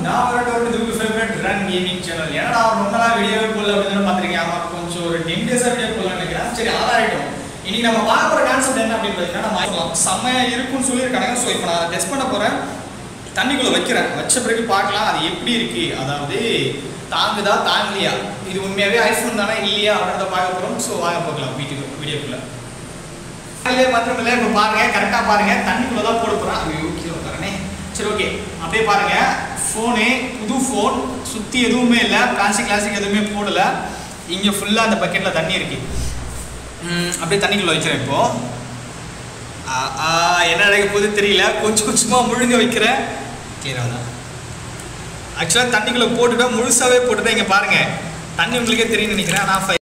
நான் வரட்டு வரட்டு இது ஃபேவரட் ரன் கேமிங் சேனல் ஏன்னா நான் ரொம்ப நாள் வீடியோவே போடல அப்படின்னு பார்த்துருக்கேன் ஆமா கொஞ்சம் ஒரு டென் டேஸாக வீடியோ போடலாம்னு நினைக்கிறேன் சரி ஆதாரிட்டும் இன்னைக்கு நம்ம பார்க்க போகிற கான்செப்ட் என்ன அப்படின்னு பார்த்தீங்கன்னா நம்ம செம்மையா இருக்கும்னு சொல்லியிருக்காங்க ஸோ இப்போ நான் டெஸ்ட் பண்ண போகிறேன் தண்ணிக்குள்ளே வைக்கிறேன் வச்ச பிறகு பார்க்கலாம் அது எப்படி இருக்கு அதாவது தாங்குதா தாங்கலையா இது உண்மையாகவே ஐஃபோன் தானே இல்லையா அப்படின்றத பார்க்க போகிறோம் ஸோ வாங்க பார்க்கலாம் வீட்டுக்கு வீடியோக்குள்ள காலையிலே மாத்திரம் இல்லை இப்போ பாருங்க கரெக்டாக பாருங்க தண்ணிக்குள்ள தான் போட போகிறேன் ஐயோ கீழே உட்காரனே சரி ஓகே அப்படியே பாருங்க ஃபோனு புது ஃபோன் சுற்றி எதுவுமே இல்லை பிளாஸ்டிக் கிளாஸ்டிக் எதுவுமே போடல இங்கே ஃபுல்லாக அந்த பக்கெட்டில் தண்ணி இருக்கு ம், அப்படியே தண்ணிக்குள்ள வைக்கிறேன் இப்போ ஆ, ஆ, என்ன நடக்க போகுது தெரியல கொஞ்சம் கொஞ்சமாக முழுங்க வைக்கிறேன் கிளியராக தான் ஆக்சுவலாக தண்ணிக்குள்ளே போட்டுட்டா முழுசாவே போட்டுட்டா இங்கே பாருங்க தண்ணி உங்களுக்கே தெரியும்னு நினைக்கிறேன் ஆனால்